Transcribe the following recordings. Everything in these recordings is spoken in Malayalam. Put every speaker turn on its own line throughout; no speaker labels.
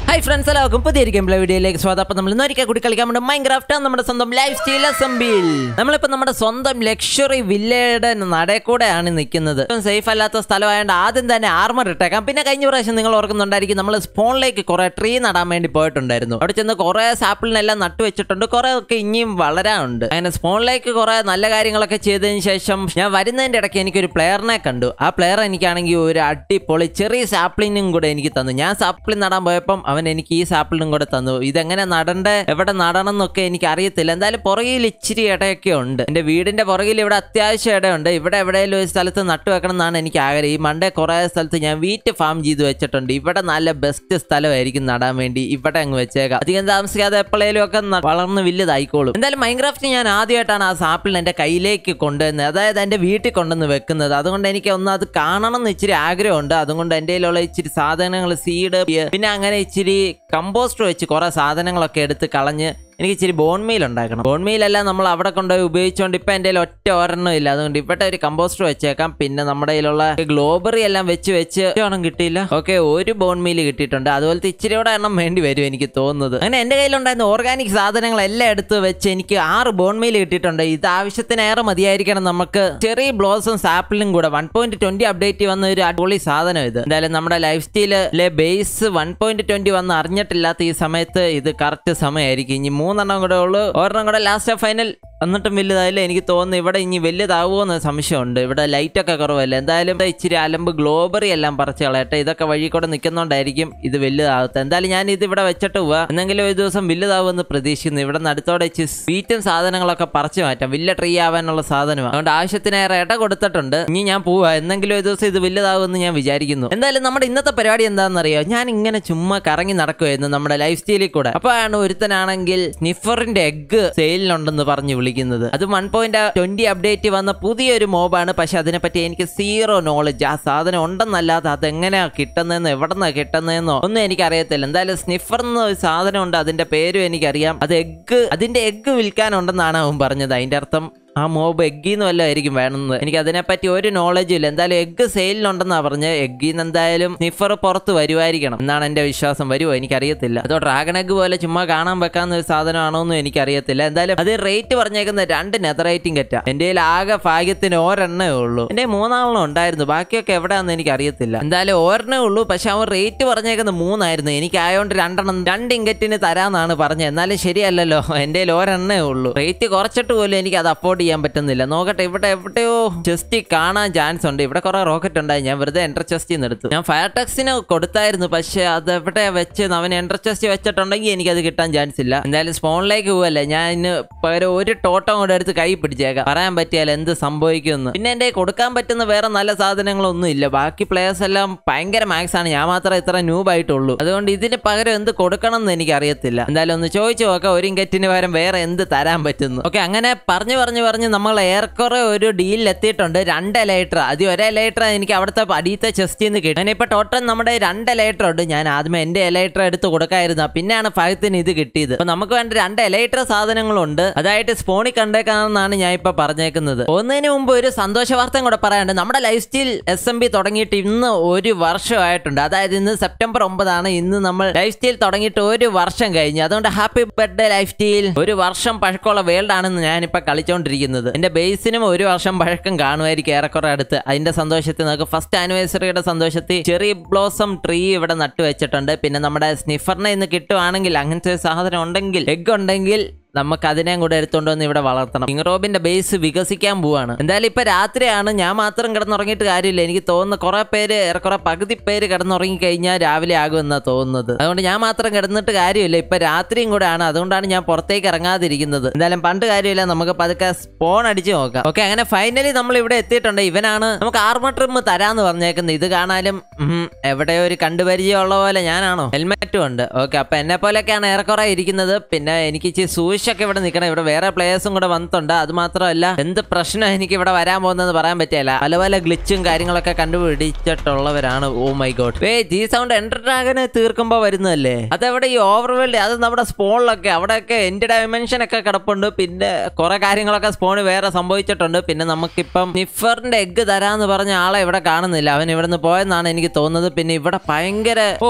ഹായ് ഫ്രണ്ട്സ് എല്ലാവർക്കും പുതിയ ഗെയിംപ്ലേ വീഡിയോയിലേക്ക് സ്വാഗതം അപ്പോൾ നമ്മൾ ഇന്നൊരിക്കൽ കൂടി കളിക്കാൻ വേണ്ടി മൈൻക്രാഫ്റ്റ് നമ്മുടെ സ്വന്തം ലൈഫ് സ്റ്റൈൽ അസംബിൾ നമ്മളിപ്പോൾ നമ്മുടെ സ്വന്തം ലക്ഷറി വില്ലയുടെ നടക്കൂടെയാണ് നിൽക്കുന്നത് സേഫ് അല്ലാത്ത സ്ഥലമായതുകൊണ്ട് ആദ്യം തന്നെ ആർമർ ഇട്ടേക്കാം പിന്നെ കഴിഞ്ഞ പ്രാവശ്യം നിങ്ങൾ ഓർക്കുന്നുണ്ടായിരിക്കും നമ്മൾ സ്പോണിലേക്ക് കുറെ ട്രീ നടാൻ വേണ്ടി പോയിട്ടുണ്ടായിരുന്നു അവിടെ ചെന്ന് കുറെ സാപ്പിളിനെല്ലാം നട്ടു വെച്ചിട്ടുണ്ട് കുറെ ഒക്കെ ഇനിയും വളരാനുണ്ട് അങ്ങനെ സ്പോണിലേക്ക് കുറെ നല്ല കാര്യങ്ങളൊക്കെ ചെയ്തതിന് ശേഷം ഞാൻ വരുന്നതിന്റെ ഇടയ്ക്ക് എനിക്കൊരു പ്ലെയറിനെ കണ്ടു ആ പ്ലെയർ എനിക്കാണെങ്കിൽ ഒരു അടിപൊളി ചെറിയ സാപ്ലിനും കൂടെ എനിക്ക് തന്നു ഞാൻ സാപ്ലിൻ നടാൻ പോയപ്പം അവൻ എനിക്ക് ഈ സാപ്പിളിനും കൂടെ തന്നു ഇതെങ്ങനെ നടണ്ട എവിടെ നടണം എന്നൊക്കെ എനിക്ക് അറിയത്തില്ല എന്തായാലും പുറകിൽ ഇച്ചിരി ഇടയൊക്കെ ഉണ്ട് എന്റെ വീടിന്റെ പുറകിൽ ഇവിടെ അത്യാവശ്യം ഇടയുണ്ട് ഇവിടെ എവിടെയെങ്കിലും ഒരു സ്ഥലത്ത് നട്ടു വെക്കണം എന്നാണ് എനിക്ക് ആഗ്രഹം ഈ മണ്ടേ കുറെ സ്ഥലത്ത് ഞാൻ വീറ്റ് ഫാം ചെയ്ത് വെച്ചിട്ടുണ്ട് ഇവിടെ നല്ല ബെസ്റ്റ് സ്ഥലമായിരിക്കും നടാൻ വേണ്ടി ഇവിടെ അങ്ങ് വെച്ചേക്കാം അധികം താമസിക്കാതെ എപ്പോഴേലും ഒക്കെ ന- വളർന്ന് വലുതായിക്കോളും എന്തായാലും മൈൻക്രാഫ്റ്റ് ഞാൻ ആദ്യമായിട്ടാണ് ആ സാപ്പിൾ എന്റെ കയ്യിലേക്ക് കൊണ്ടുവന്നത് അതായത് എന്റെ വീട്ടിൽ കൊണ്ടുവന്ന് വെക്കുന്നത് അതുകൊണ്ട് എനിക്ക് ഒന്ന് അത് കാണണം എന്ന് ഇച്ചിരി ആഗ്രഹമുണ്ട് അതുകൊണ്ട് എൻ്റെ കയ്യിലുള്ള ഇച്ചിരി സാധനങ്ങൾ സീഡ് പിന്നെ അങ്ങനെ ഇച്ചിരി കമ്പോസ്റ്റർ വെച്ച് കുറെ സാധനങ്ങളൊക്കെ എടുത്ത് കളഞ്ഞ് എനിക്ക് ഇച്ചിരി ബോൺ മീൽ ഉണ്ടാക്കണം ബോൺ മീലെല്ലാം നമ്മൾ അവിടെ കൊണ്ടുപോയി ഉപയോഗിച്ചുകൊണ്ട് ഇപ്പം എൻ്റെ കയ്യിൽ ഒറ്റ ഒരെണ്ണം ഇല്ല അതുകൊണ്ട് ഇവിടെ ഒരു കമ്പോസ്റ്റർ വെച്ചേക്കാം പിന്നെ നമ്മുടെ കയ്യിലുള്ള ഗ്ലോബറി എല്ലാം വെച്ച് വെച്ച് ഒരെണ്ണം കിട്ടിയില്ല ഓക്കെ ഒരു ബോൺ മീൽ കിട്ടിയിട്ടുണ്ട് അതുപോലത്തെ ഇച്ചിരി കൂടെ എണ്ണം വേണ്ടി വരും എനിക്ക് തോന്നുന്നത് അങ്ങനെ എൻ്റെ കയ്യിലുണ്ടായിരുന്ന ഓർഗാനിക് സാധനങ്ങളെല്ലാം എടുത്ത് വെച്ച് എനിക്ക് ആറ് ബോൺ മീൽ കിട്ടിയിട്ടുണ്ട് ഇത് ആവശ്യത്തിനേറെ മതിയായിരിക്കണം നമുക്ക് ചെറിയ ബ്ലോസും സാപ്പിളും കൂടെ വൺ പോയിന്റ് ട്വന്റി അപ്ഡേറ്റ് വന്ന ഒരു അടിപൊളി സാധനം ഇത് എന്തായാലും നമ്മുടെ ലൈഫ് സ്റ്റൈലിലെ ബേസ് വൺ പോയിന്റ് ട്വന്റി വന്ന് അറിഞ്ഞിട്ടില്ലാത്ത ഈ സമയത്ത് ഇത് കറക്റ്റ് സമയമായിരിക്കും ഇനി മൂന്നെണ്ണം കൂടെ ഉള്ളു ഒരെണ്ണം കൂടെ ലാസ്റ്റ് ഫൈനൽ എന്നിട്ടും വലുതായില്ല എനിക്ക് തോന്നുന്നു ഇവിടെ ഇനി വലുതാവുമോ എന്ന് സംശയമുണ്ട് ഇവിടെ ലൈറ്റ് ഒക്കെ കുറവല്ല എന്തായാലും ഇവിടെ ഇച്ചിരി അലമ്പ് ഗ്ലോബറി എല്ലാം പറിച്ച് കളയട്ടെ ഇതൊക്കെ വഴി കൂടെ നിൽക്കുന്നോണ്ടായിരിക്കും ഇത് വലുതാകത്തെ എന്തായാലും ഞാൻ ഇത് ഇവിടെ വെച്ചിട്ട് പോവാ എന്തെങ്കിലും ഒരു ദിവസം വലുതാവുമെന്ന് പ്രതീക്ഷിക്കുന്നു ഇവിടെ നടുത്തോടെ ഇച്ചിരി സ്വീറ്റും സാധനങ്ങളൊക്കെ പറിച്ചു മാറ്റാം വലിയ ട്രീ ആവാനുള്ള സാധനമാണ് അതുകൊണ്ട് ആവശ്യത്തിനേറെ ഇട കൊടുത്തിട്ടുണ്ട് ഇനി ഞാൻ പോവാ എന്തെങ്കിലും ഒരു ദിവസം ഇത് വലുതാവുമെന്ന് ഞാൻ വിചാരിക്കുന്നു എന്തായാലും നമ്മുടെ ഇന്നത്തെ പരിപാടി എന്താണെന്നറിയോ ഞാൻ ഇങ്ങനെ ചുമ്മാ കറങ്ങി നടക്കുമായിരുന്നു നമ്മുടെ ലൈഫ് സ്റ്റൈലിൽ കൂടെ അപ്പോഴാണ് ഒരുത്തനാണെങ്കിൽ സ്നിഫറിന്റെ എഗ് സെയിലിനുണ്ടെന്ന് പറഞ്ഞു വിളിക്കുന്നത് അത് വൺ പോയിന്റ് ട്വന്റി അപ്ഡേറ്റ് വന്ന പുതിയൊരു മോബാണ് പക്ഷെ അതിനെപ്പറ്റി എനിക്ക് സീറോ നോളജ് ആ സാധനം ഉണ്ടെന്നല്ലാതെ അതെങ്ങനെയാ കിട്ടുന്നതെന്നോ എവിടെന്നാ കിട്ടുന്നതെന്നോ ഒന്നും എനിക്ക് അറിയത്തില്ല എന്തായാലും സ്നിഫർ എന്ന ഒരു സാധനം ഉണ്ട് അതിന്റെ പേരും എനിക്കറിയാം അത് എഗ് അതിന്റെ എഗ് വിൽക്കാനുണ്ടെന്നാണ് അവൻ പറഞ്ഞത് അതിന്റെ അർത്ഥം ആ മോബ് എഗ്ഗിന്ന് വല്ലതും ആയിരിക്കും വേണമെന്ന് എനിക്ക് അതിനെപ്പറ്റി ഒരു നോളജും ഇല്ല എന്തായാലും എഗ്ഗ് സെയിലിനുണ്ടെന്നാ പറഞ്ഞത് എഗ്ഗിന്ന് എന്തായാലും സ്നിഫർ പുറത്ത് വരുമായിരിക്കണം എന്നാണ് എന്റെ വിശ്വാസം വരുമോ എനിക്കറിയത്തില്ല അതോ ഡ്രാഗൺ എഗ് പോലെ ചുമ്മാ കാണാൻ വെക്കാവുന്ന ഒരു സാധനമാണോ എന്നും എനിക്കറിയത്തില്ല എന്തായാലും അത് റേറ്റ് പറഞ്ഞേക്കുന്ന രണ്ട് നെതറേറ്റിംഗ് കറ്റാ എന്റെ കയ്യിൽ ആകെ ഭാഗ്യത്തിന് ഒരെണ്ണേ ഉള്ളൂ എന്റെ മൂന്നാളെണ്ണം ഉണ്ടായിരുന്നു ബാക്കിയൊക്കെ എവിടെയാണെന്ന് എനിക്ക് അറിയത്തില്ല എന്തായാലും ഒരെണ്ണേ ഉള്ളൂ പക്ഷെ അവൻ റേറ്റ് പറഞ്ഞേക്കുന്ന മൂന്നായിരുന്നു എനിക്ക് ആയതുകൊണ്ട് രണ്ടെണ്ണം രണ്ട് ഇങ്കറ്റിന് തരാന്നാണ് പറഞ്ഞത് എന്നാലും ശരിയല്ലല്ലോ എന്റെ കയ്യിൽ ഒരെണ്ണേ ഉള്ളൂ റേറ്റ് കുറച്ചിട്ട് പോലും എനിക്ക് അത് അഫോർഡ് ചെയ്യാൻ പറ്റുന്നില്ല നോക്കട്ടെ ഇവിടെ എവിടെയോ ചെസ്റ്റ് കാണാൻ ചാൻസ് ഉണ്ട് ഇവിടെ കുറെ റോക്കറ്റ് ഉണ്ടായി ഞാൻ വെറുതെ എൻട്ര ചെസ്റ്റിൽ നിന്ന് എടുത്തു ഞാൻ ഫയർ ടെക്സിന് കൊടുത്തായിരുന്നു പക്ഷെ അത് എവിടെ വെച്ച് അവൻ എൻട്ര ചെസ്റ്റ് വെച്ചിട്ടുണ്ടെങ്കിൽ എനിക്ക് അത് കിട്ടാൻ ചാൻസ് ഇല്ല എന്തായാലും സ്പോണിലേക്ക് പോവല്ലേ ഞാൻ ഇന്ന് പകരം ഒരു ടോട്ടം കൂടെ എടുത്ത് കൈ പിടിച്ചേക്കാം പറയാൻ പറ്റിയാൽ എന്ത് സംഭവിക്കുമെന്ന് പിന്നെ എന്റെ കയ്യിൽ കൊടുക്കാൻ പറ്റുന്ന വേറെ നല്ല സാധനങ്ങളൊന്നും ഇല്ല ബാക്കി പ്ലേയേഴ്സ് എല്ലാം ഭയങ്കര മാക്സ് ആണ് ഞാൻ മാത്രമേ ഇത്ര ന്യൂബ് ആയിട്ടുള്ളൂ അതുകൊണ്ട് ഇതിന് പകരം എന്ത് കൊടുക്കണം എന്ന് എനിക്ക് അറിയത്തില്ല എന്തായാലും ഒന്ന് ചോദിച്ചു നോക്കാം ഒരു ഇങ്കറ്റിന് പകരം വേറെ എന്ത് തരാൻ പറ്റുന്നു ഓക്കെ അങ്ങനെ പറഞ്ഞു പറഞ്ഞു പറഞ്ഞ് നമ്മൾ ഏറെക്കുറെ ഒരു ഡീലിൽ എത്തിയിട്ടുണ്ട് രണ്ട് എലൈറ്റർ അത് ഒരു എലൈറ്റർ എനിക്ക് അവിടുത്തെ അടിയത്തെ ചെസ്റ്റിൽ നിന്ന് കിട്ടും ഇപ്പൊ ടോട്ടൽ നമ്മുടെ രണ്ട് എലൈറ്റർ ഉണ്ട് ഞാൻ ആദ്യമേ എന്റെ എലൈറ്റർ എടുത്ത് കൊടുക്കായിരുന്നു പിന്നെയാണ് ഫഹത്തിന് ഇത് കിട്ടിയത് അപ്പൊ നമുക്ക് വേണ്ട രണ്ട് എലൈറ്റർ സാധനങ്ങളുണ്ട് അതായിട്ട് സ്പോണിൽ കണ്ടേക്കാണെന്നാണ് ഞാൻ ഇപ്പൊ പറഞ്ഞേക്കുന്നത് ഒന്നിനു മുമ്പ് ഒരു സന്തോഷ വാർത്തയും കൂടെ പറയാനുണ്ട് നമ്മുടെ life style S M B തുടങ്ങിയിട്ട് ഇന്ന് ഒരു വർഷമായിട്ടുണ്ട് അതായത് ഇന്ന് സെപ്റ്റംബർ ഒമ്പതാണ് ഇന്ന് നമ്മൾ ലൈഫ് സ്റ്റൈൽ തുടങ്ങിയിട്ട് ഒരു വർഷം കഴിഞ്ഞു അതുകൊണ്ട് ഹാപ്പി ബർത്ത്ഡേ ലൈഫ് സ്റ്റൈൽ ഒരു വർഷം പഴക്കമുള്ള വേൾഡ് ആണെന്ന് ഞാനിപ്പോ കളിച്ചോണ്ടിരിക്കുന്നത് എന്റെ ബേസിനും ഒരു വർഷം പഴക്കം കാണുമായിരിക്കും ഏറെക്കുറെ അടുത്ത് അതിന്റെ സന്തോഷത്തിൽ നമുക്ക് ഫസ്റ്റ് ആനിവേഴ്സറിയുടെ സന്തോഷത്തിൽ ചെറിയ ബ്ലോസം ട്രീ ഇവിടെ നട്ടു വെച്ചിട്ടുണ്ട് പിന്നെ നമ്മുടെ സ്നിഫറിനെ ഇന്ന് കിട്ടുവാണെങ്കിൽ അങ്ങനത്തെ ഒരു സാധനം ഉണ്ടെങ്കിൽ എഗ് ഉണ്ടെങ്കിൽ നമുക്ക് അതിനെയും കൂടെ എടുത്തുകൊണ്ട് വന്ന് ഇവിടെ വളർത്തണം കിങ് റോബിന്റെ ബേസ് വികസിക്കാൻ പോവാണ് എന്തായാലും ഇപ്പൊ രാത്രിയാണ് ഞാൻ മാത്രം കിടന്നുറങ്ങിയിട്ട് കാര്യമില്ല എനിക്ക് തോന്നുന്നു കുറെ പേര് ഏറെക്കുറെ പകുതി പേര് കിടന്നുറങ്ങി കഴിഞ്ഞാൽ രാവിലെ ആകുമെന്നാ തോന്നുന്നത് അതുകൊണ്ട് ഞാൻ മാത്രം കിടന്നിട്ട് കാര്യമില്ല ഇപ്പൊ രാത്രിയും കൂടെ ആണ് അതുകൊണ്ടാണ് ഞാൻ പുറത്തേക്ക് ഇറങ്ങാതിരിക്കുന്നത് എന്തായാലും പണ്ട് കാര്യമില്ല നമുക്ക് പതുക്കെ സ്പോൺ അടിച്ച് നോക്കാം ഓക്കെ അങ്ങനെ ഫൈനലി നമ്മൾ ഇവിടെ എത്തിയിട്ടുണ്ട് ഇവനാണ് നമുക്ക് ആർമർ ട്രിം തരാന്ന് പറഞ്ഞേക്കുന്നത് ഇത് കാണാനും ഉം, എവിടെയോ ഒരു കണ്ടുപരിചയമുള്ള പോലെ ഞാനാണോ ഹെൽമെറ്റും ഉണ്ട് ഓക്കെ അപ്പൊ എന്നെ പോലെയൊക്കെയാണ് ഏറെക്കുറെ ഇരിക്കുന്നത് പിന്നെ എനിക്ക് ഇച്ചിരി സൂക്ഷിച്ചൊക്കെ ഇവിടെ നിൽക്കണം ഇവിടെ വേറെ പ്ലേയേഴ്സും കൂടെ വന്നിട്ടുണ്ട് അത് മാത്രമല്ല എന്ത് പ്രശ്നം എനിക്ക് ഇവിടെ വരാൻ പോകുന്നത് പറയാൻ പറ്റിയല്ല പല പല ഗ്ലിച്ചും കാര്യങ്ങളൊക്കെ കണ്ടുപിടിച്ചിട്ടുള്ളവരാണ് ഓ മൈ ഗോഡ് വേ ഈ സൗണ്ട് എൻഡർ ഡ്രാഗന് തീർക്കുമ്പോ വരുന്നതല്ലേ അതെവിടെ ഈ ഓവർവേൾഡ് അത് നമ്മുടെ സ്പോണിലൊക്കെ അവിടെയൊക്കെ എന്റെ ഡയമെൻഷൻ ഒക്കെ കിടപ്പുണ്ട് പിന്നെ കുറെ കാര്യങ്ങളൊക്കെ സ്പോണ് വേറെ സംഭവിച്ചിട്ടുണ്ട് പിന്നെ നമുക്കിപ്പം നിഫറിന്റെ എഗ്ഗ് തരാന്ന് പറഞ്ഞ ആളെ ഇവിടെ കാണുന്നില്ല അവൻ ഇവിടെ നിന്ന് പോയെന്നാണ് എനിക്ക് തോന്നുന്നത് പിന്നെ ഇവിടെ ഭയങ്കര ഓ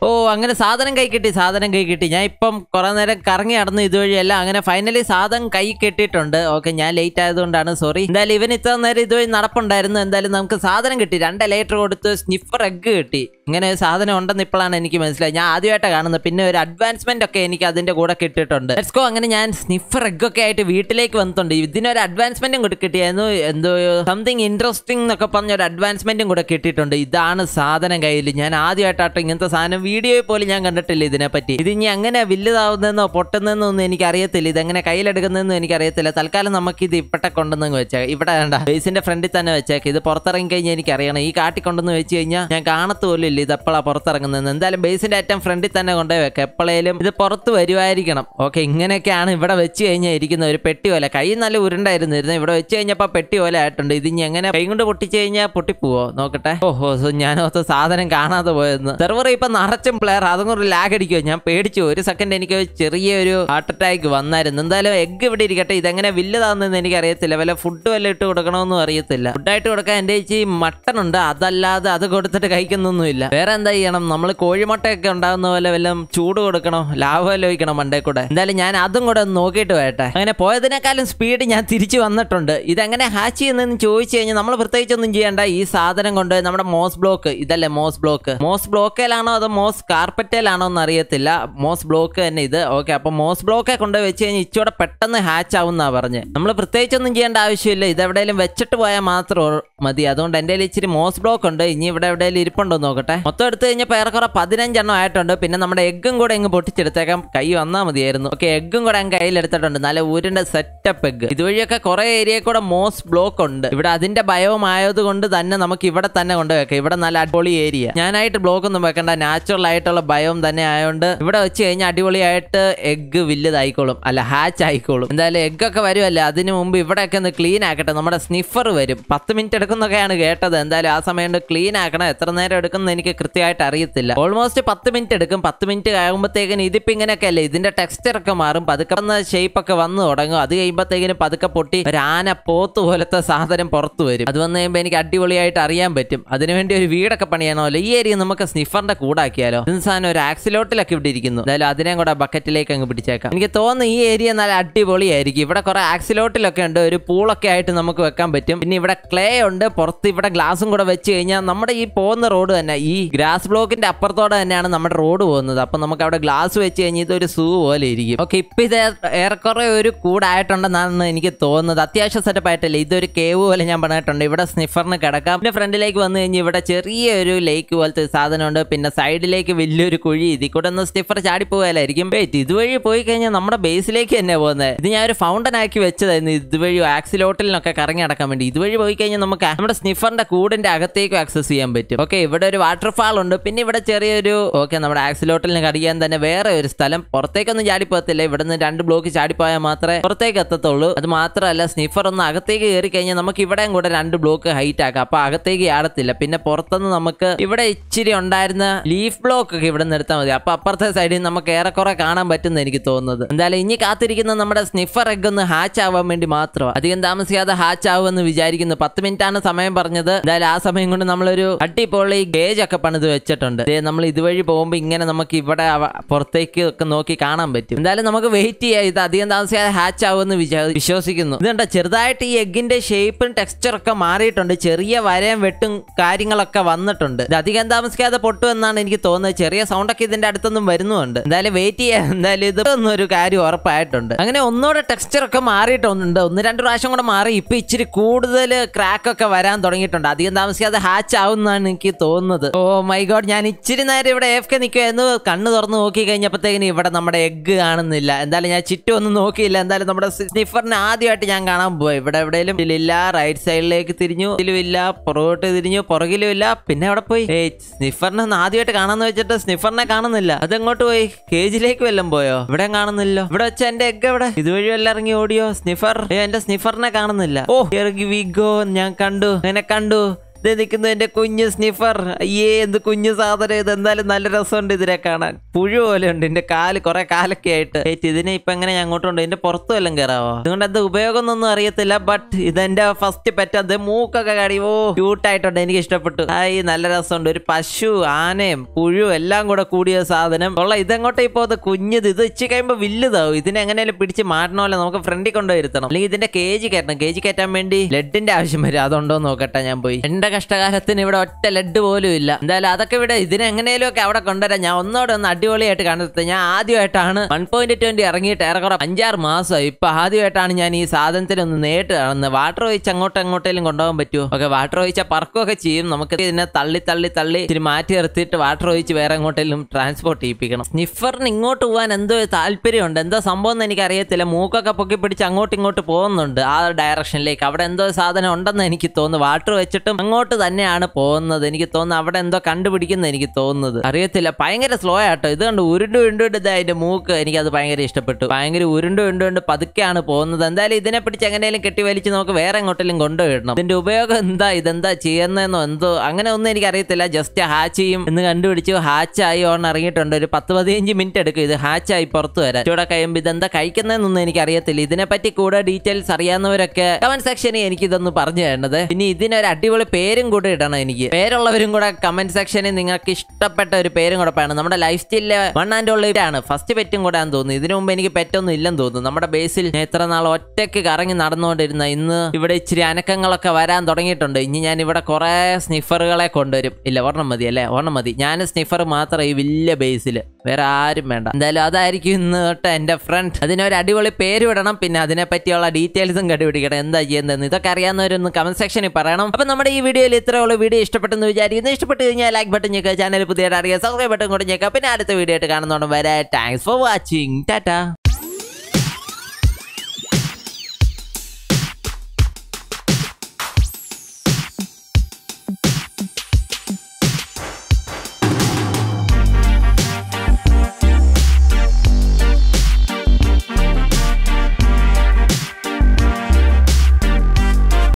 ഓ അങ്ങനെ സാധനം കൈ കിട്ടി സാധനം കൈ കിട്ടി ഞാൻ ഇപ്പം കുറെ നേരം കറങ്ങി നടന്നു ഇതുവഴിയല്ല അങ്ങനെ ഫൈനലി സാധനം കൈ കിട്ടിയിട്ടുണ്ട് ഓക്കെ ഞാൻ ലേറ്റ് ആയതുകൊണ്ടാണ് സോറി എന്തായാലും ഇവൻ ഇത്ര നേരം ഇതുവഴി നടപ്പുണ്ടായിരുന്നു എന്തായാലും നമുക്ക് സാധനം കിട്ടി രണ്ട് ലേറ്റർ കൊടുത്ത് സ്നിഫർ എഗ് കിട്ടി ഇങ്ങനെ ഒരു സാധനം ഉണ്ടെന്ന് ഇപ്പോഴാണ് എനിക്ക് മനസ്സിലായി ഞാൻ ആദ്യമായിട്ടാണ് കാണുന്നത് പിന്നെ ഒരു അഡ്വാൻസ്മെന്റ് ഒക്കെ എനിക്ക് അതിന്റെ കൂടെ കിട്ടിയിട്ടുണ്ട് ലെറ്റ്സ് ഗോ അങ്ങനെ ഞാൻ സ്നിഫർ എഗ് ഒക്കെ ആയിട്ട് വീട്ടിലേക്ക് വന്നിട്ടുണ്ട് ഇതിനൊരു അഡ്വാൻസ്മെന്റും കൂടെ കിട്ടിയായിരുന്നു എന്തോ സംതിങ് ഇൻട്രസ്റ്റിംഗ് എന്നൊക്കെ പറഞ്ഞ ഒരു അഡ്വാൻസ്മെന്റും കൂടെ കിട്ടിയിട്ടുണ്ട് ഇതാണ് സാധനം കയ്യിൽ ഞാൻ ആദ്യമായിട്ടാട്ടോ ഇങ്ങനത്തെ സാധനം വീഡിയോയിൽ പോലും ഞാൻ കണ്ടിട്ടില്ല ഇതിനെപ്പറ്റി ഇത് ഇനി അങ്ങനെ വലുതാവുന്നതെന്നോ പൊട്ടുന്നതെന്നോ ഒന്നും എനിക്ക് അറിയത്തില്ല ഇതെങ്ങനെ കയ്യിലെടുക്കുന്നതെന്നും എനിക്ക് അറിയത്തില്ല തൽക്കാലം നമുക്ക് ഇത് ഇവിടെ കൊണ്ടുവന്ന് വെച്ചേക്കാം ഇവിടെ വേണ്ട ബേസിന്റെ ഫ്രണ്ടിൽ തന്നെ വെച്ചേക്കാം ഇത് പുറത്തിറങ്ങി കഴിഞ്ഞാൽ എനിക്ക് അറിയണം ഈ കാട്ടി കൊണ്ടുവന്ന് വെച്ച് കഴിഞ്ഞാൽ ഞാൻ കാണത്തു പോലും ഇല്ല ഇത് എപ്പോഴാ പുറത്തിറങ്ങുന്നത് എന്തായാലും ബേസിന്റെ ഏറ്റവും ഫ്രണ്ടിൽ തന്നെ കൊണ്ടുപോയി വെക്കാം എപ്പോഴേലും ഇത് പുറത്ത് വരുമായിരിക്കണം ഓക്കെ ഇങ്ങനെയൊക്കെയാണ് ഇവിടെ വെച്ച് കഴിഞ്ഞാൽ ഇരിക്കുന്ന ഒരു പെട്ടി പോലെ കൈ നല്ല ഉരുണ്ടായിരുന്നു ഇരുന്നത് ഇവിടെ വെച്ച് കഴിഞ്ഞപ്പോൾ പെട്ടി പോലെ ആയിട്ടുണ്ട് ഇത് ഇനി എങ്ങനെ കൈ കൊണ്ട് പൊട്ടിച്ച് കഴിഞ്ഞാൽ പൊട്ടിപ്പോവോ നോക്കട്ടെ ഓഹോ സോ ഞാനോത്ത് സാധനം കാണാതെ പോയെന്ന് സെർവർ ഇപ്പൊ നിറച്ചും പ്ലെയർ അതും കൂടി ലാഗ് അടിക്കുമോ ഞാൻ പേടിച്ചു ഒരു സെക്കൻഡ് എനിക്ക് ചെറിയൊരു ഹാർട്ട് അറ്റാക്ക് വന്നായിരുന്നു എന്തായാലും എഗ് ഇവിടെ ഇരിക്കട്ടെ ഇതെങ്ങനെ വില്ലതാണെന്ന് എനിക്ക് അറിയത്തില്ല വല്ല ഫുഡ് വല്ല ഇട്ട് കൊടുക്കണമെന്നും അറിയത്തില്ല ഫുഡായിട്ട് കൊടുക്കാൻ എൻ്റെ ചേച്ചി മട്ടൺ ഉണ്ട് അതല്ലാതെ അത് കൊടുത്തിട്ട് കഴിക്കുന്നൊന്നുമില്ല വേറെ എന്താ ചെയ്യണം നമ്മൾ കോഴിമുട്ടയൊക്കെ ഉണ്ടാകുന്ന പോലെ വല്ലതും ചൂട് കൊടുക്കണോ ലാഭം വല്ല ഒഴിക്കണം മണ്ടേ കൂടെ എന്തായാലും ഞാൻ അതും കൂടെ ഒന്ന് നോക്കിയിട്ട് വരട്ടെ അങ്ങനെ പോയതിനേക്കാളും സ്പീഡ് ഞാൻ തിരിച്ചു വന്നിട്ടുണ്ട് ഇതെങ്ങനെ ഹാച്ച് ചെയ്യുന്നതെന്ന് ചോദിച്ചു കഴിഞ്ഞാൽ നമ്മൾ പ്രത്യേകിച്ചൊന്നും ചെയ്യേണ്ട ഈ സാധനം കൊണ്ട് നമ്മുടെ മോസ് ബ്ലോക്ക് ഇതല്ലേ മോസ് ബ്ലോക്ക് മോസ് ബ്ലോക്കേലാണോ അതോ മോസ് കാർപ്പറ്റേലാണോ എന്ന് അറിയത്തില്ല മോസ് ബ്ലോക്ക് തന്നെ ഇത് ഓക്കെ അപ്പൊ മോസ് ബ്ലോക്കെ കൊണ്ട് വെച്ച് കഴിഞ്ഞാൽ ഇച്ചിരി പെട്ടെന്ന് ഹാച്ച് ആവുന്നാ പറഞ്ഞ് നമ്മൾ പ്രത്യേകിച്ചൊന്നും ചെയ്യേണ്ട ആവശ്യമില്ല ഇത് എവിടെയെങ്കിലും വെച്ചിട്ട് പോയാൽ മാത്രം മതി അതുകൊണ്ട് എൻ്റെ കയ്യിൽ ഇച്ചിരി മോസ് ബ്ലോക്ക് ഉണ്ട് ഇനി ഇവിടെ എവിടെയെങ്കിലും ഇരിപ്പുണ്ടോ എന്ന് നോക്കട്ടെ മൊത്തം എടുത്തു കഴിഞ്ഞപ്പോൾ ഏറെക്കുറെ പതിനഞ്ചെണ്ണം ആയിട്ടുണ്ട് പിന്നെ നമ്മുടെ എഗ്ഗും കൂടെ ഇങ്ങ് പൊട്ടിച്ചെടുത്തേക്കാം കൈ വന്നാൽ മതിയായിരുന്നു ഓക്കെ എഗ്ഗും കൂടെ അങ്ങ് കയ്യിലെടുത്തിട്ടുണ്ട് നല്ല ഊരിന്റെ സെറ്റപ്പ് എഗ് ഇതുവഴിയൊക്കെ കുറെ ഏരിയ കൂടെ മോസ് ബ്ലോക്ക് ഉണ്ട് ഇവിടെ അതിന്റെ ഭയവും ആയതുകൊണ്ട് തന്നെ നമുക്ക് ഇവിടെ തന്നെ കൊണ്ടുവെക്കാം ഇവിടെ നല്ല അടിപൊളി ഏരിയ ഞാനായിട്ട് ബ്ലോക്ക് ഒന്നും വെക്കണ്ട നാച്ചുറൽ ആയിട്ടുള്ള ഭയവും തന്നെ ആയതുകൊണ്ട് ഇവിടെ വെച്ച് കഴിഞ്ഞാൽ അടിപൊളിയായിട്ട് എഗ്ഗ് വലുതായിക്കോളും അല്ല ഹാച്ച് ആയിക്കോളും എന്തായാലും എഗ് ഒക്കെ വരുമല്ലേ അതിന് മുമ്പ് ഇവിടെയൊക്കെ ഒന്ന് ക്ലീൻ ആക്കട്ടെ നമ്മുടെ സ്നിഫർ വരും പത്ത് മിനിറ്റ് എടുക്കുന്നൊക്കെയാണ് കേട്ടത് എന്തായാലും ആ സമയം കൊണ്ട് ക്ലീൻ ആക്കണം എത്ര നേരം എടുക്കുന്ന എനിക്ക് കൃത്യമായിട്ട് അറിയത്തില്ല ഓൾമോസ്റ്റ് പത്ത് മിനിറ്റ് എടുക്കും പത്ത് മിനിറ്റ് ആകുമ്പോഴത്തേക്കിന് ഇതിപ്പോ ഇങ്ങനെയൊക്കെ അല്ലേ ഇതിന്റെ ടെക്സ്ചർ ഒക്കെ മാറും പതുക്കെ വന്ന ഷേപ്പ് ഒക്കെ വന്നു തുടങ്ങും അത് കഴിയുമ്പോഴത്തേക്കിന് പതുക്കെ പൊട്ടി ഒരു ആന പോത്ത് പോലത്തെ സാധനം പുറത്തു വരും അത് വന്നു കഴിയുമ്പോൾ എനിക്ക് അടിപൊളിയായിട്ട് അറിയാൻ പറ്റും അതിനുവേണ്ടി ഒരു വീടൊക്കെ പണിയണമല്ലോ ഈ ഏരിയ നമുക്ക് സ്നിഫറിന്റെ കൂടാക്കിയാലോ ഇത് സാധനം ഒരു ആക്സിലോട്ടിലൊക്കെ ഇവിടെ ഇരിക്കുന്നു എന്തായാലും അതിനെയും കൂടെ ബക്കറ്റിലേക്ക് അങ്ങ് പിടിച്ചേക്കാം എനിക്ക് തോന്നുന്നു ഈ ഏരിയ നല്ല അടിപൊളിയായിരിക്കും ഇവിടെ കുറെ ആക്സിലോട്ടിലൊക്കെ ഉണ്ട് ഒരു പൂളൊക്കെ ആയിട്ട് നമുക്ക് വെക്കാൻ പറ്റും പിന്നെ ഇവിടെ ക്ലേ ഉണ്ട് പുറത്ത് ഇവിടെ ഗ്ലാസും കൂടെ വെച്ച് കഴിഞ്ഞാൽ നമ്മുടെ ഈ പോകുന്ന റോഡ് തന്നെ ഈ ഗ്രാസ് ബ്ലോക്കിന്റെ അപ്പുറത്തോടെ തന്നെയാണ് നമ്മുടെ റോഡ് പോകുന്നത് അപ്പൊ നമുക്ക് അവിടെ ഗ്ലാസ് വെച്ച് കഴിഞ്ഞാൽ ഇതൊരു സൂ പോലെ ഇരിക്കും ഓക്കെ ഇപ്പൊ ഇത് ഏറെക്കുറെ ഒരു കൂടായിട്ടുണ്ടെന്നാണ് എനിക്ക് തോന്നുന്നത് അത്യാവശ്യം സെറ്റപ്പ് ആയിട്ടല്ലേ ഇതൊരു കേവ് പോലെ ഞാൻ പറഞ്ഞിട്ടുണ്ട് ഇവിടെ സ്നിഫറിന് കിടക്കാം പിന്നെ ഫ്രണ്ടിലേക്ക് വന്നു കഴിഞ്ഞാൽ ഇവിടെ ചെറിയൊരു ലേക്ക് പോലത്തെ ഒരു സാധനമുണ്ട് പിന്നെ സൈഡിലേക്ക് വലിയൊരു കുഴി ഇതിൽ കൂടെ ഒന്ന് സ്നിഫർ ചാടിപ്പോയാലായിരിക്കും വെയിറ്റ് ഇതുവഴി പോയി കഴിഞ്ഞാൽ നമ്മുടെ ബേസിലേക്ക് തന്നെ പോകുന്നത് ഇത് ഞാൻ ഒരു ഫൗണ്ടൻ ആക്കി വെച്ചതായിരുന്നു ഇതുവഴി ആക്സിലോട്ടിലിനൊക്കെ കറങ്ങി നടക്കാൻ വേണ്ടി ഇതുവഴി പോയി കഴിഞ്ഞാൽ നമുക്ക് നമ്മുടെ സ്നിഫറിന്റെ കൂടിന്റെ അകത്തേക്ക് ആക്സസ് ചെയ്യാൻ പറ്റും ഓക്കെ ഇവിടെ ഒരു വാട്ടർഫാൾ ഉണ്ട് പിന്നെ ഇവിടെ ചെറിയൊരു ഓക്കെ നമ്മുടെ ആക്സിലോട്ടിലിന് കടിക്കാൻ തന്നെ വേറെ ഒരു സ്ഥലം പുറത്തേക്കൊന്നും ചാടിപ്പോകത്തില്ല ഇവിടുന്ന് രണ്ട് ബ്ലോക്ക് ചാടിപ്പോയാൽ മാത്രമേ പുറത്തേക്ക് എത്തത്തുള്ളൂ അത് മാത്രമല്ല സ്നിഫർ ഒന്ന് അകത്തേക്ക് കയറി കഴിഞ്ഞാൽ നമുക്ക് ഇവിടെയും കൂടെ രണ്ട് ബ്ലോക്ക് ഹൈറ്റ് ആക്കാം അപ്പൊ അകത്തേക്ക് ചാടത്തില്ല പിന്നെ പുറത്തുനിന്ന് നമുക്ക് ഇവിടെ ഇച്ചിരി ഉണ്ടായിരുന്ന ലീഫ് ബ്ലോക്ക് ഒക്കെ ഇവിടെ നിന്ന് എടുത്താൽ മതി അപ്പൊ അപ്പുറത്തെ സൈഡിൽ നമുക്ക് ഏറെക്കുറെ കാണാൻ പറ്റുന്ന എനിക്ക് തോന്നുന്നത് എന്തായാലും ഇനി കാത്തിരിക്കുന്ന നമ്മുടെ സ്നിഫർ എഗ് ഒന്ന് ഹാച്ച് ആവാൻ വേണ്ടി മാത്രമാണ് അധികം താമസിക്കാതെ ഹാച്ച് ആവുമെന്ന് വിചാരിക്കുന്നു പത്ത് മിനിറ്റ് ആണ് സമയം പറഞ്ഞത് എന്തായാലും ആ സമയം കൊണ്ട് നമ്മളൊരു അടിപൊളി ഗേജ് ഒക്കെ പണിത് വെച്ചിട്ടുണ്ട് ദേ നമ്മൾ ഇതുവഴി പോകുമ്പോൾ ഇങ്ങനെ നമുക്ക് ഇവിടെ അവ- പുറത്തേക്ക് ഒക്കെ നോക്കി കാണാൻ പറ്റും എന്തായാലും നമുക്ക് വെയിറ്റ് ചെയ്യാം ഇത് അധികം താമസിക്കാതെ ഹാച്ച് ആവുമെന്ന് വിചാ- വിശ്വസിക്കുന്നു ഇതുണ്ട് ചെറുതായിട്ട് ഈ എഗിന്റെ ഷേപ്പും ടെക്സ്ചർ ഒക്കെ മാറിയിട്ടുണ്ട് ചെറിയ വരയും വെട്ടും കാര്യങ്ങളൊക്കെ വന്നിട്ടുണ്ട് ഇത് അധികം താമസിക്കാതെ പൊട്ടു എന്നാണ് എനിക്ക് തോന്നുന്നത് ചെറിയ സൗണ്ട് ഒക്കെ ഇതിന്റെ അടുത്തൊന്നും വരുന്നുണ്ട് എന്തായാലും വെയിറ്റ് ചെയ്യാം എന്തായാലും ഇത് ഒരു കാര്യം ഉറപ്പായിട്ടുണ്ട് അങ്ങനെ ഒന്നുകൂടെ ടെക്സ്ചർ ഒക്കെ മാറിയിട്ടുണ്ട് ഒന്ന് രണ്ട് പ്രാവശ്യം കൂടെ മാറി ഇപ്പൊ ഇച്ചിരി കൂടുതൽ ക്രാക്ക് ഒക്കെ വരാൻ തുടങ്ങിയിട്ടുണ്ട് അധികം താമസിക്കാതെ ഹാച്ച് ആവുന്നതാണ് എനിക്ക് തോന്നുന്നത് ഓ മൈ ഗോഡ് ഞാൻ ഇച്ചിരി നേരം ഇവിടെ എഫ് കെ നിൽക്കുമായിരുന്നു കണ്ണ് തുറന്ന് നോക്കി കഴിഞ്ഞപ്പോഴത്തേക്കിന് ഇവിടെ നമ്മുടെ എഗ്ഗ് കാണുന്നില്ല എന്തായാലും ഞാൻ ചുറ്റും ഒന്നും നോക്കിയില്ല എന്തായാലും നമ്മുടെ സ്നിഫറിനെ ആദ്യമായിട്ട് ഞാൻ കാണാൻ പോയി ഇവിടെ എവിടെയും ഇതിലില്ല റൈറ്റ് സൈഡിലേക്ക് തിരിഞ്ഞു ഇതിലും ഇല്ല പുറകോട്ട് തിരിഞ്ഞു പുറകിലും ഇല്ല പിന്നെ അവിടെ പോയി ഏയ് സ്നിഫറിനെ ഒന്ന് ആദ്യമായിട്ട് കാണാന്ന് വെച്ചിട്ട് സ്നിഫറിനെ കാണുന്നില്ല അതെങ്ങോട്ട് പോയി കേജിലേക്ക് വല്ലതും പോയോ ഇവിടെ കാണുന്നില്ലോ ഇവിടെ വെച്ച എന്റെ എഗ് എവിടെ ഇതുവഴി വല്ല ഇറങ്ങി ഓടിയോ സ്നിഫർ ഏ എന്റെ സ്നിഫറിനെ കാണുന്നില്ല ഓ ഇറങ്ങി വിഗോ ഞാൻ കണ്ടു അങ്ങനെ കണ്ടു ഇത് നിൽക്കുന്നു എന്റെ കുഞ്ഞു സ്നിഫർ അയ്യേ എന്ത് കുഞ്ഞു സാധനം ഇത് എന്തായാലും നല്ല രസമുണ്ട് ഇതിനെ കാണാൻ പുഴു പോലെ ഉണ്ട് എന്റെ കാല് കുറെ കാലൊക്കെ ആയിട്ട് ഏറ്റ് ഇതിനെ ഇപ്പൊ എങ്ങനെ ഞാൻ അങ്ങോട്ടുണ്ട് ഇതിന്റെ പുറത്തു വല്ലതും കയറാവോ അതുകൊണ്ട് അത് ഉപയോഗം ഒന്നും അറിയത്തില്ല ബട്ട് ഇതെന്റെ ഫസ്റ്റ് പെറ്റ് അത് മൂക്കൊക്കെ കാടി ഓ ക്യൂട്ടായിട്ടുണ്ട് എനിക്ക് ഇഷ്ടപ്പെട്ടു ഹായ് നല്ല രസമുണ്ട് ഒരു പശു ആനയും പുഴു എല്ലാം കൂടെ കൂടിയ സാധനം ഉള്ള ഇതെങ്ങോട്ടേ ഇപ്പോ അത് കുഞ്ഞത് ഇത് ഇച്ചി കഴിയുമ്പോ വലുതാവും ഇതിനെ എങ്ങനെയാലും പിടിച്ച് മാറ്റണമല്ലോ നമുക്ക് ഫ്രണ്ടിൽ കൊണ്ടുവരുത്തണം അല്ലെങ്കിൽ ഇതിന്റെ കേജ് കയറ്റണം കേജ് കയറ്റാൻ വേണ്ടി ലെഡിന്റെ ആവശ്യം വരും അതുണ്ടോ എന്ന് നോക്കട്ടെ ഞാൻ പോയി എന്റെ കഷ്ടകാലത്തിന് ഇവിടെ ഒറ്റ ലെഡ് പോലും ഇല്ല എന്തായാലും അതൊക്കെ ഇവിടെ ഇതിനെ എങ്ങനെയും ഒക്കെ അവിടെ കൊണ്ടുവരാം ഞാൻ ഒന്നോടെ ഒന്ന് അടിപൊളിയായിട്ട് കണ്ടെത്തി ഞാൻ ആദ്യമായിട്ടാണ് വൺ പോയിന്റ് ട്വന്റി ഇറങ്ങിയിട്ട് ഏറെക്കുറെ അഞ്ചാറ് മാസമായി ഇപ്പൊ ആദ്യമായിട്ടാണ് ഞാൻ ഈ സാധനത്തിന് ഒന്ന് നേരിട്ട് കാണുന്നത് വാട്ടർ ഒഴിച്ച് അങ്ങോട്ടും എങ്ങോട്ടേലും കൊണ്ടുപോകാൻ പറ്റുമോ ഓക്കെ വാട്ടർ ഒഴിച്ചാൽ പറക്കുകയൊക്കെ ചെയ്യും നമുക്ക് ഇതിനെ തള്ളി തള്ളി തള്ളി ഇച്ചിരി മാറ്റി നിർത്തിയിട്ട് വാട്ടർ ഒഴിച്ച് വേറെ എങ്ങോട്ടേലും ട്രാൻസ്പോർട്ട് ചെയ്യിപ്പിക്കണം സ്നിഫറിന് ഇങ്ങോട്ട് പോകാൻ എന്തോ ഒരു താല്പര്യമുണ്ട് എന്തോ സംഭവം എന്ന് എനിക്ക് അറിയത്തില്ല മൂക്കൊക്കെ പൊക്കി പിടിച്ച് അങ്ങോട്ടും ഇങ്ങോട്ട് പോകുന്നുണ്ട് ആ ഡയറക്ഷനിലേക്ക് അവിടെ എന്തോ ഒരു സാധനം ഉണ്ടെന്ന് എനിക്ക് തോന്നുന്നു വാട്ടർ വെച്ചിട്ടും അങ്ങോട്ട് തന്നെയാണ് പോകുന്നത് എനിക്ക് തോന്നുന്നു അവിടെ എന്തോ കണ്ടുപിടിക്കുന്നത് എനിക്ക് തോന്നുന്നത് അറിയത്തില്ല ഭയങ്കര സ്ലോ ആട്ടോ ഇത് കണ്ട് ഉരുണ്ട് ഉരുണ്ട് ഇതാ അതിന്റെ മൂക്ക് എനിക്ക് അത് ഭയങ്കര ഇഷ്ടപ്പെട്ടു ഭയങ്കര ഉരുണ്ട് ഉരുണ്ട് ഉരുണ്ട് പതുക്കെയാണ് പോകുന്നത് എന്തായാലും ഇതിനെ പിടിച്ച് എങ്ങനെയും കെട്ടി വലിച്ച് നമുക്ക് വേറെ എങ്ങോട്ടെങ്കിലും കൊണ്ടുപോയിടണം ഇതിന്റെ ഉപയോഗം എന്താ ഇതെന്താ ചെയ്യുന്നതെന്നോ എന്തോ അങ്ങനെ ഒന്നും എനിക്ക് അറിയത്തില്ല ജസ്റ്റ് ഹാച്ച് ചെയ്യും എന്ന് കണ്ടുപിടിച്ചു ഹാച്ച് ആയി ഓൺ ഇറങ്ങിയിട്ടുണ്ട് ഒരു പത്ത് പതിനഞ്ച് മിനിറ്റ് എടുക്കും ഇത് ഹാച്ച് ആയി പുറത്ത് വരാൻ ഇവിടെ കഴിയുമ്പോൾ ഇതെന്താ കഴിക്കുന്നതെന്നൊന്നും എനിക്ക് അറിയത്തില്ല ഇതിനെപ്പറ്റി കൂടെ ഡീറ്റെയിൽസ് അറിയാവുന്നവരൊക്കെ കമന്റ് സെക്ഷനിൽ എനിക്ക് ഇതൊന്ന് പറഞ്ഞു തരേണ്ടത് പിന്നെ ഇതിനൊരു അടിപൊളി പേരും കൂടെ ഇടണം എനിക്ക് പേരുള്ളവരും കൂടെ കമന്റ് സെക്ഷനിൽ നിങ്ങൾക്ക് ഇഷ്ടപ്പെട്ട ഒരു പേരും കൂടെ പറയണം നമ്മുടെ ലൈഫ് സ്റ്റൈലിലെ വൺ ആൻഡ് ഓൺലി ആണ് ഫസ്റ്റ് പെറ്റും കൂടെ ആണെന്ന് തോന്നുന്നു ഇതിനു മുമ്പ് എനിക്ക് പെറ്റൊന്നും ഇല്ലെന്ന് തോന്നുന്നു നമ്മുടെ ബേസിൽ ഞാൻ എത്ര നാൾ ഒറ്റയ്ക്ക് കറങ്ങി നടന്നുകൊണ്ടിരുന്ന ഇന്ന് ഇവിടെ ഇച്ചിരി അനക്കങ്ങളൊക്കെ വരാൻ തുടങ്ങിയിട്ടുണ്ട് ഇനി ഞാൻ ഇവിടെ കുറെ സ്നിഫറുകളെ കൊണ്ടുവരും ഇല്ല ഒരെണ്ണം മതി അല്ലേ ഒരെണ്ണം മതി ഞാൻ സ്നിഫർ മാത്രം ഈ വലിയ ബേസിൽ വേറെ ആരും വേണ്ട എന്തായാലും അതായിരിക്കും ഇന്ന് തൊട്ട് എന്റെ ഫ്രണ്ട് അതിനൊരു അടിപൊളി പേര് വിടണം പിന്നെ അതിനെ പറ്റിയുള്ള ഡീറ്റെയിൽസും കണ്ടുപിടിക്കണം എന്താ ചെയ്യുന്നത് ഇതൊക്കെ അറിയാവുന്നവരൊന്ന് കമന്റ് സെക്ഷനിൽ പറയണം അപ്പൊ നമ്മുടെ ഈ വീഡിയോയിൽ ഇത്രയുള്ള വീഡിയോ ഇഷ്ടപ്പെട്ടെന്ന് വിചാരിക്കുന്നു ഇഷ്ടപ്പെട്ട് കഴിഞ്ഞാൽ ലൈക്ക് ബട്ടൺ ഞെക്കുക ചാനൽ പുതിയതായിട്ട് അറിയാം സബ്സ്ക്രൈബ് ബട്ടൺ കൂടെ ഞെക്കുക പിന്നെ അടുത്ത വീഡിയോ ആയിട്ട് കാണുന്നോണം വരെ താങ്ക്സ് ഫോർ വാച്ചിങ് ടാറ്റാ